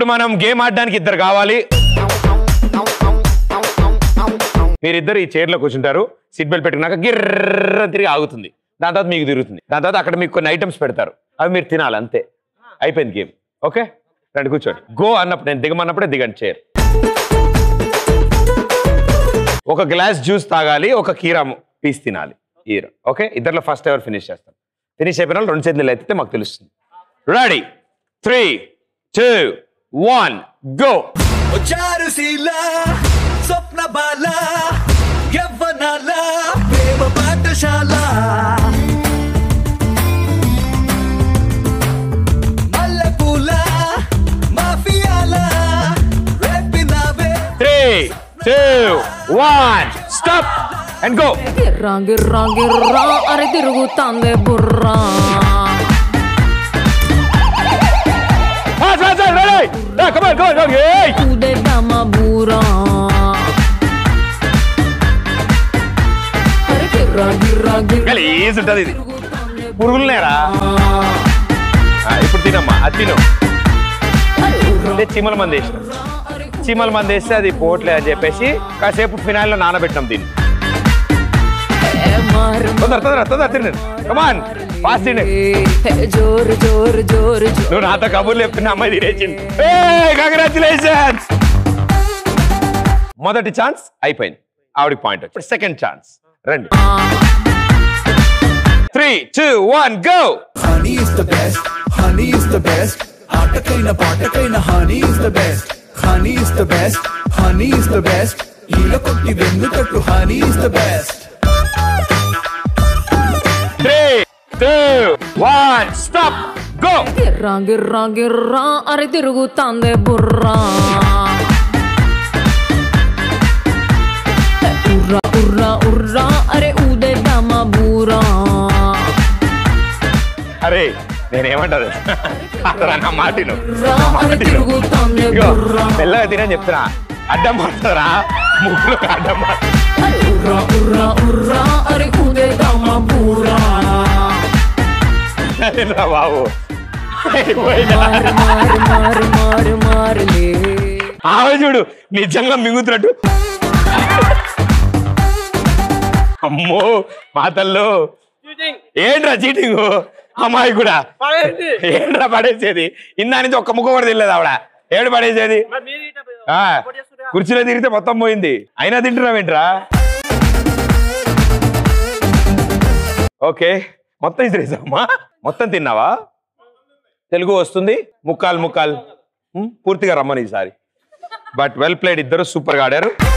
మనం గేమ్ ఆడడానికి ఇద్దరు కావాలి మీరిద్దరు ఈ చైర్లో కూర్చుంటారు సీట్ బెల్ట్ పెట్టుకున్నాక గిర్ర తిరిగి ఆగుతుంది దాని తర్వాత మీకు తిరుగుతుంది దాని తర్వాత అక్కడ మీకు కొన్ని ఐటమ్స్ పెడతారు అవి మీరు తినాలి అంతే అయిపోయింది గేమ్ ఓకే రండి కూర్చోండి గో అన్నప్పుడు నేను దిగమన్నప్పుడే దిగండి చైర్ ఒక గ్లాస్ జ్యూస్ తాగాలి ఒక కీరా పీస్ తినాలి హీరో ఓకే ఇద్దరిలో ఫస్ట్ ఎవరు ఫినిష్ చేస్తాం ఫినిష్ అయిపోయిన వాళ్ళు రెండు చేతులు ఎత్తితే మాకు తెలుస్తుంది ready three two one go చారుశీల స్వప్న బాల యవ్వనాల ప్రేమ పాఠశాల మల్లెపూల మాఫియాల రేపినావే three two one stop and go గిర్రా గిర్రా గిర్రా అరే తిరుగుతాందే బుర్రా ఉదేద్దామా బూరా అరే గిర్రా గిర్రా గిర్రా గలీజ్ ఉంటుంది ఇది పురుగులున్నారా ఆ, ఇప్పుడు తినమ్మా అది తిను అరే ఉర్రా అంటే చీమల మంది వేసినాం చీమల మంది వేస్తే అది పోట్లే అని చెప్పేసి కాసేపు ఫినాయిల్ లో నానబెట్టినాం దీన్ని ఏ మారు తొందర తొందర తొందర తిను కమాన్ ఫాస్ట్ తిండి ఏ జోరు జోరు జోరు జోరు నువ్వు నాతో కబుర్లు చెప్తున్న అమ్మాయి తినేసింది కంగ్రాచులేషన్స్ మొదటి ఛాన్స్ అయిపోయింది ఆవిడకి పాయింట్ వచ్చి సెకండ్ ఛాన్స్ రండి three two one go honey is the best honey is the best ఆటకైన పాటకైన honey is the best honey is the best honey is the best ఈల కొట్టి వెన్ను తట్టు honey is the best three two one stop go గిర్రా గిర్రా గిర్రా అరే తిరుగుతాందే బుర్రా ఉర్రా ఉర్రా ఉర్రా అరే ఊదేద్దామా బూరా అరే నేనేమంటారు కాదరా నా మాటిను ఉర్రా అరే తిరుగుతాందే ఇగో, బుర్రా మెల్లగా తినని చెప్తున్నా అడ్డం మారుతారా ముగ్గులు అడ్డం మారుతారా అరే ఉర్రా ఉర్రా ఉర్రా అరే ఊదేద్దామా బూరా అదేరా బాబు అయిపోయిందా? మారు మారు మారు మారు మారులే ఆమె చూడు నిజంగా మింగుతున్నట్టు అమ్మో మాతల్లో ఏంట్రా చీటింగ్ అమ్మాయి కూడా ఏంట్రా పడేసేది ఇందా నుంచి ఒక్క ముక్క కూడా తినలేదు ఆవిడ ఏడు పడేసేది ఆ, కుర్చీలో తిరిగితే మొత్తం పోయింది అయినా తింటున్నావేంట్రా ఓకే మొత్తం ఇసిరేసామా మొత్తం తిన్నావా తెలుగు వస్తుంది ముక్కాలు ముక్కాలు ఉమ్, పూర్తిగా రమ్మని ఈసారి బట్ వెల్ ప్లేడ్ ఇద్దరు సూపర్గా ఆడారు